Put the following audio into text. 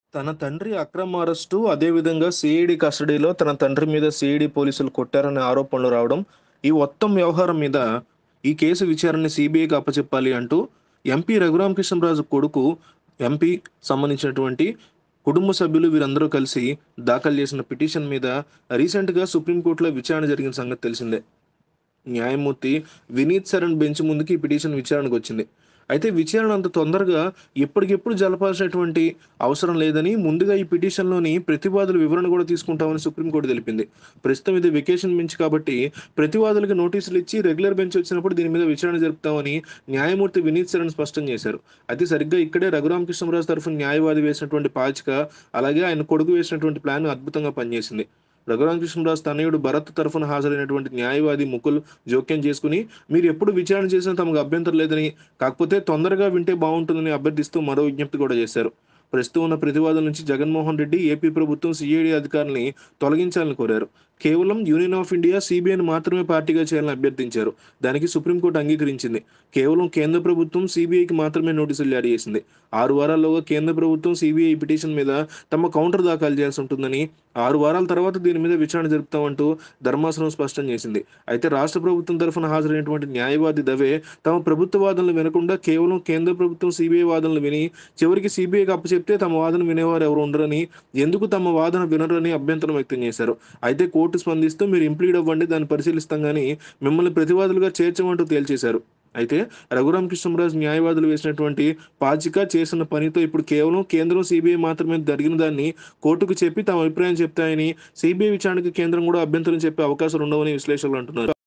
తన తండ్రి అక్రమ అరెస్టు, అదేవిధంగా సీఐడీ కస్టడీలో తన తండ్రి మీద సీఐడీ పోలీసులు కొట్టారనే ఆరోపణలు రావడం, ఈ మొత్తం వ్యవహారం మీద ఈ కేసు విచారణని సీబీఐకి అప్పచెప్పాలి అంటూ ఎంపీ రఘురామకృష్ణరాజు కొడుకు, ఎంపీ సంబంధించినటువంటి కుటుంబ సభ్యులు వీరందరూ కలిసి దాఖలు చేసిన పిటిషన్ మీద రీసెంట్‌గా సుప్రీంకోర్టులో విచారణ జరిగిన సంగతి తెలిసిందే. న్యాయమూర్తి వినీత్ సరణ్ బెంచ్ ముందుకి ఈ పిటిషన్ విచారణకొచ్చింది. అయితే విచారణ అంత తొందరగా ఎప్పటికెప్పుడు జరపాల్సినటువంటి అవసరం లేదని ముందుగా ఈ పిటిషన్‌లోని ప్రతివాదుల వివరణ కూడా తీసుకుంటామని సుప్రీంకోర్టు తెలిపింది. ప్రస్తుతం ఇది వెకేషన్ బెంచ్ కాబట్టి ప్రతివాదులకు నోటీసులు ఇచ్చి రెగ్యులర్ బెంచ్ వచ్చినప్పుడు దీని మీద విచారణ జరుపుతామని న్యాయమూర్తి వినీత్ సరణ్ స్పష్టం చేశారు. అయితే సరిగ్గా ఇక్కడే రఘురామకృష్ణరాజు తరఫున న్యాయవాది వేసినటువంటి పాచిక, అలాగే ఆయన కొడుకు వేసినటువంటి ప్లాన్ అద్భుతంగా పనిచేసింది. రఘురామకృష్ణరాజు తనయుడు భరత్ తరఫున హాజరైనటువంటి న్యాయవాది ముకుల్ జోక్యం చేసుకుని, మీరు ఎప్పుడు విచారణ చేసినా తమకు అభ్యంతరం లేదని, కాకపోతే తొందరగా వింటే బావుంటుందని అభ్యర్థిస్తూ మరో విజ్ఞప్తి కూడా చేశారు. ప్రస్తుతం ఉన్న ప్రతివాదుల నుంచి జగన్మోహన్ రెడ్డి, ఏపీ ప్రభుత్వం సీఐడీ అధికారుల్ని తొలగించాలని కోరారు. కేవలం యూనియన్ ఆఫ్ ఇండియా, సీబీఐని మాత్రమే పార్టీగా చేయాలని అభ్యర్థించారు. దానికి సుప్రీంకోర్టు అంగీకరించింది. కేవలం కేంద్ర ప్రభుత్వం సీబీఐకి మాత్రమే నోటీసులు జారీ చేసింది. ఆరు వారాల్లోగా కేంద్ర ప్రభుత్వం సీబీఐ పిటిషన్ మీద తమ కౌంటర్ దాఖలు చేయాల్సి ఉంటుందని, ఆరు వారాల తర్వాత దీని మీద విచారణ జరుపుతామంటూ ధర్మాసనం స్పష్టం చేసింది. అయితే రాష్ట్ర ప్రభుత్వం తరఫున హాజరైనటువంటి న్యాయవాది దవే తమ ప్రభుత్వ వాదనలు వినకుండా కేవలం కేంద్ర ప్రభుత్వం సీబీఐ వాదనలు విని, చివరికి సీబీఐకి అప్పచెప్తే తమ వాదన వినేవారు ఎవరు ఉండరని, ఎందుకు తమ వాదన వినరని అభ్యంతరం వ్యక్తం చేశారు. అయితే కోర్టు స్పందిస్తూ మీరు ఇంప్లీడ్ అవ్వండి దాన్ని పరిశీలిస్తాం గానీ మిమ్మల్ని ప్రతివాదులుగా చేర్చమంటూ తేల్చేశారు. అయితే రఘురామకృష్ణరాజు న్యాయవాదులు వేసినటువంటి పాచిక, చేసిన పనితో ఇప్పుడు కేవలం కేంద్రం, సీబీఐ మాత్రమే జరిగిన దాన్ని కోర్టుకు చెప్పి తమ అభిప్రాయం చెప్తాయని, సీబీఐ విచారణకు కేంద్రం కూడా అభ్యంతరం చెప్పే అవకాశాలు ఉండవని విశ్లేషకులు అంటున్నారు.